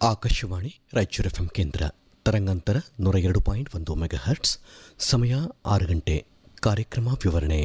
Akashvani Raichur F ಕೇಂದ್ರ ತರಂಗಾಂತರ ನೂರ ಎರಡು ಪಾಯಿಂಟ್ ಒಂದು ಮೆಗಾ ಹರ್ಟ್ಸ್ ಸಮಯ ಆರು ಗಂಟೆ ಕಾರ್ಯಕ್ರಮ ವಿವರಣೆ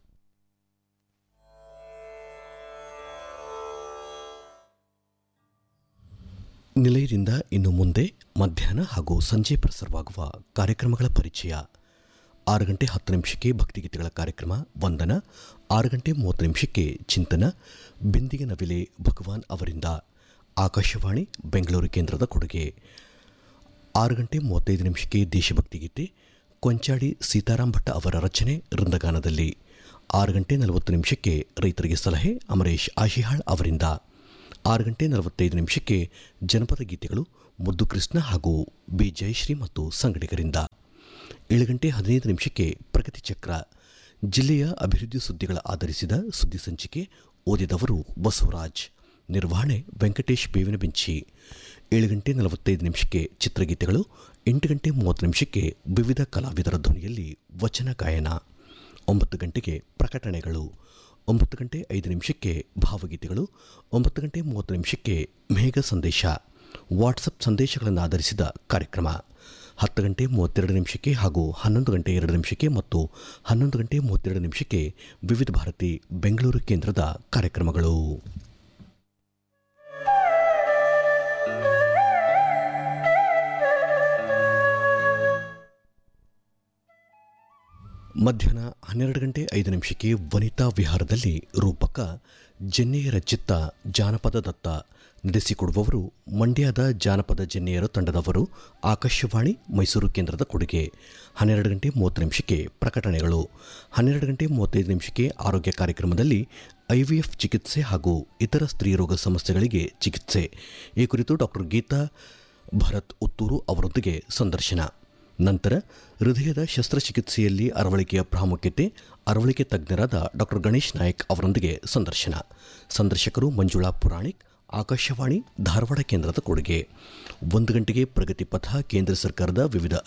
ನಿಲಯದಿಂದ ಇನ್ನು ಮುಂದೆ ಮಧ್ಯಾಹ್ನ ಹಾಗೂ ಸಂಜೆ ಪ್ರಸಾರವಾಗುವ ಕಾರ್ಯಕ್ರಮಗಳ ಪರಿಚಯ ಆರು ಗಂಟೆ ಹತ್ತು ನಿಮಿಷಕ್ಕೆ ಭಕ್ತಿಗೀತೆಗಳ ಕಾರ್ಯಕ್ರಮ ವಂದನ ಆರು ಗಂಟೆ ಮೂವತ್ತು ನಿಮಿಷಕ್ಕೆ ಚಿಂತನ ಬಿಂದಿಗೆ ನವಿಲೆ ಭಗವಾನ್ ಅವರಿಂದ ಆಕಾಶವಾಣಿ ಬೆಂಗಳೂರು ಕೇಂದ್ರದ ಕೊಡುಗೆ ಆರು ಗಂಟೆ ಮೂವತ್ತೈದು ನಿಮಿಷಕ್ಕೆ ದೇಶಭಕ್ತಿ ಗೀತೆ ಕೊಂಚಾಡಿ ಸೀತಾರಾಮ್ ಭಟ್ಟ ಅವರ ರಚನೆ ವೃಂದಗಾನದಲ್ಲಿ ಆರು ಗಂಟೆ ನಲವತ್ತು ನಿಮಿಷಕ್ಕೆ ರೈತರಿಗೆ ಸಲಹೆ ಅಮರೇಶ್ ಆಶಿಹಾಳ್ ಅವರಿಂದ ಆರು ಗಂಟೆ ನಲವತ್ತೈದು ನಿಮಿಷಕ್ಕೆ ಜನಪದ ಗೀತೆಗಳು ಮುದ್ದು ಕೃಷ್ಣ ಹಾಗೂ ಬಿ ಜಯಶ್ರೀ ಮತ್ತು ಸಂಗಡಿಗರಿಂದ ಏಳು ಗಂಟೆ ಹದಿನೈದು ನಿಮಿಷಕ್ಕೆ ಪ್ರಗತಿ ಚಕ್ರ ಜಿಲ್ಲೆಯ ಅಭಿವೃದ್ಧಿ ಸುದ್ದಿಗಳ ಆಧರಿಸಿದ ಸುದ್ದಿ ಸಂಚಿಕೆ ಓದಿದವರು ಬಸವರಾಜ್ ನಿರ್ವಹಣೆ ವೆಂಕಟೇಶ್ ಬೇವಿನ ಬೆಂಚಿ ಏಳು ಗಂಟೆ ನಲವತ್ತೈದು ನಿಮಿಷಕ್ಕೆ ಚಿತ್ರಗೀತೆಗಳು ಎಂಟು ಗಂಟೆ ಮೂವತ್ತು ನಿಮಿಷಕ್ಕೆ ವಿವಿಧ ಕಲಾವಿದರ ಧ್ವನಿಯಲ್ಲಿ ವಚನ ಗಾಯನ ಒಂಬತ್ತು ಗಂಟೆಗೆ ಪ್ರಕಟಣೆಗಳು ಒಂಬತ್ತು ಗಂಟೆ ಐದು ನಿಮಿಷಕ್ಕೆ ಭಾವಗೀತೆಗಳು ಒಂಬತ್ತು ಗಂಟೆ ಮೂವತ್ತು ನಿಮಿಷಕ್ಕೆ ಮೇಘ ಸಂದೇಶ ವಾಟ್ಸಪ್ ಸಂದೇಶಗಳನ್ನು ಆಧರಿಸಿದ ಕಾರ್ಯಕ್ರಮ ಹತ್ತು ಗಂಟೆ ಮೂವತ್ತೆರಡು ನಿಮಿಷಕ್ಕೆ ಹಾಗೂ ಹನ್ನೊಂದು ಗಂಟೆ ಎರಡು ನಿಮಿಷಕ್ಕೆ ಮತ್ತು ಹನ್ನೊಂದು ಗಂಟೆ ಮೂವತ್ತೆರಡು ನಿಮಿಷಕ್ಕೆ ವಿವಿಧ ಭಾರತಿ ಬೆಂಗಳೂರು ಕೇಂದ್ರದ ಕಾರ್ಯಕ್ರಮಗಳು ಮಧ್ಯಾಹ್ನ ಹನ್ನೆರಡು ಗಂಟೆ ಐದು ನಿಮಿಷಕ್ಕೆ ವನಿತಾ ವಿಹಾರದಲ್ಲಿ ರೂಪಕ ಜನ್ನೆಯರ ಚಿತ್ತ ಜಾನಪದ ದತ್ತ ನಡೆಸಿಕೊಡುವವರು ಮಂಡ್ಯದ ಜಾನಪದ ಜನ್ನೆಯರ ತಂಡದವರು ಆಕಾಶವಾಣಿ ಮೈಸೂರು ಕೇಂದ್ರದ ಕೊಡುಗೆ ಹನ್ನೆರಡು ಗಂಟೆ ಮೂವತ್ತು ನಿಮಿಷಕ್ಕೆ ಪ್ರಕಟಣೆಗಳು ಹನ್ನೆರಡು ಗಂಟೆ ಮೂವತ್ತೈದು ನಿಮಿಷಕ್ಕೆ ಆರೋಗ್ಯ ಕಾರ್ಯಕ್ರಮದಲ್ಲಿ ಐವಿಎಫ್ ಚಿಕಿತ್ಸೆ ಹಾಗೂ ಇತರ ಸ್ತ್ರೀರೋಗ ಸಮಸ್ಯೆಗಳಿಗೆ ಚಿಕಿತ್ಸೆ ಈ ಕುರಿತು ಡಾಕ್ಟರ್ ಗೀತಾ ಭರತ್ ಉತ್ತೂರು ಅವರೊಂದಿಗೆ ಸಂದರ್ಶನ ನಂತರ ಹೃದಯದ ಶಸ್ತ್ರಚಿಕಿತ್ಸೆಯಲ್ಲಿ ಅರವಳಿಕೆಯ ಪ್ರಾಮುಖ್ಯತೆ ಅರವಳಿಕೆ ತಜ್ಞರಾದ ಡಾಕ್ಟರ್ ಗಣೇಶ್ ನಾಯಕ್ ಅವರೊಂದಿಗೆ ಸಂದರ್ಶನ ಸಂದರ್ಶಕರು ಮಂಜುಳಾ ಪುರಾಣಿಕ್ ಆಕಾಶವಾಣಿ ಧಾರವಾಡ ಕೇಂದ್ರದ ಕೊಡುಗೆ ಒಂದು ಗಂಟೆಗೆ ಪ್ರಗತಿ ಪಥ ಕೇಂದ್ರ ಸರ್ಕಾರದ ವಿವಿಧ